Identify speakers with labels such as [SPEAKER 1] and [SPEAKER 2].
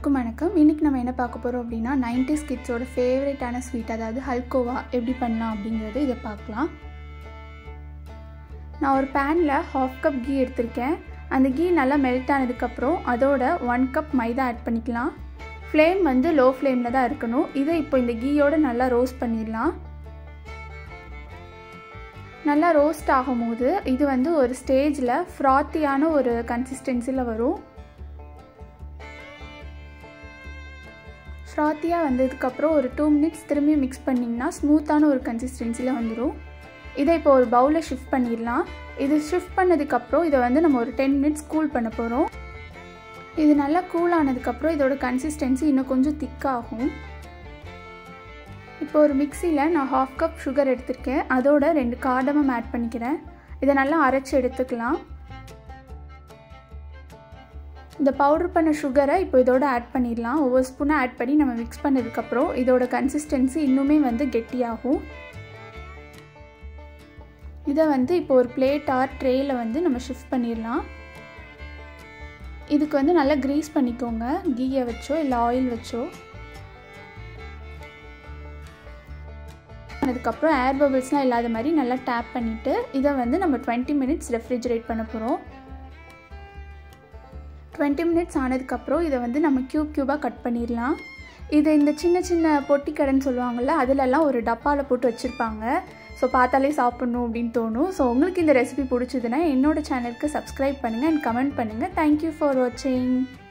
[SPEAKER 1] எல்லாருக்கும் வணக்கம் இன்றைக்கி நம்ம என்ன பார்க்க போகிறோம் அப்படின்னா நைன்டிஸ் கிட்ஸோட ஃபேவரட்டான ஸ்வீட் அதாவது ஹல்கோவா எப்படி பண்ணலாம் அப்படிங்கிறது இதை பார்க்கலாம் நான் ஒரு பேனில் ஹாஃப் கப் கீ எடுத்திருக்கேன் அந்த கீ நல்லா மெல்ட் ஆனதுக்கப்புறம் அதோட ஒன் கப் மைதா ஆட் பண்ணிக்கலாம் ஃப்ளேம் வந்து லோ ஃப்ளேமில் தான் இருக்கணும் இதை இப்போ இந்த கீயோடு நல்லா ரோஸ்ட் பண்ணிடலாம் நல்லா ரோஸ்ட் ஆகும்போது இது வந்து ஒரு ஸ்டேஜில் ஃப்ராத்தியான ஒரு கன்சிஸ்டன்சியில் வரும் ஃப்ராத்தியாக வந்ததுக்கப்புறம் ஒரு டூ மினிட்ஸ் திரும்பி மிக்ஸ் பண்ணிங்கன்னா ஸ்மூத்தான ஒரு கன்சிஸ்டன்சியில் வந்துடும் இதை இப்போ ஒரு பவுலில் ஷிஃப்ட் பண்ணிடலாம் இது ஷிஃப்ட் பண்ணதுக்கப்புறம் இதை வந்து நம்ம ஒரு டென் மினிட்ஸ் கூல் பண்ண போகிறோம் இது நல்லா கூல் ஆனதுக்கப்புறம் இதோட கன்சிஸ்டன்சி இன்னும் கொஞ்சம் திக்காகும் இப்போ ஒரு மிக்சியில் நான் ஹாஃப் கப் சுகர் எடுத்திருக்கேன் அதோட ரெண்டு காடமம் ஆட் பண்ணிக்கிறேன் இதை நல்லா அரைச்சி எடுத்துக்கலாம் இந்த பவுடர் பண்ண சுகரை இப்போ இதோட ஆட் பண்ணிடலாம் ஒவ்வொரு ஸ்பூனாக ஆட் பண்ணி நம்ம மிக்ஸ் பண்ணதுக்கப்புறம் இதோட கன்சிஸ்டன்சி இன்னுமே வந்து கெட்டியாகும் இதை வந்து இப்போ ஒரு பிளேட் ஆர் ட்ரேயில் வந்து நம்ம ஷிஃப்ட் பண்ணிடலாம் இதுக்கு வந்து நல்லா க்ரீஸ் பண்ணிக்கோங்க கீயை வச்சோ இல்லை ஆயில் வச்சோ அதுக்கப்புறம் ஏர் பபிள்ஸ்லாம் இல்லாத மாதிரி நல்லா டேப் பண்ணிவிட்டு இதை வந்து நம்ம டுவெண்ட்டி மினிட்ஸ் ரெஃப்ரிஜரேட் பண்ண போகிறோம் டுவெண்ட்டி மினிட்ஸ் ஆனதுக்கப்புறம் இதை வந்து நம்ம க்யூப் க்யூபாக கட் பண்ணிடலாம் இது இந்த சின்ன சின்ன பொட்டி கடைன்னு சொல்லுவாங்கள்ல அதிலெல்லாம் ஒரு டப்பாவில் போட்டு வச்சுருப்பாங்க ஸோ பார்த்தாலே சாப்பிட்ணும் அப்படின்னு தோணும் ஸோ உங்களுக்கு இந்த ரெசிபி பிடிச்சதுன்னா என்னோடய சேனலுக்கு சப்ஸ்கிரைப் பண்ணுங்கள் அண்ட் கமெண்ட் பண்ணுங்கள் தேங்க்யூ ஃபார் வாட்சிங்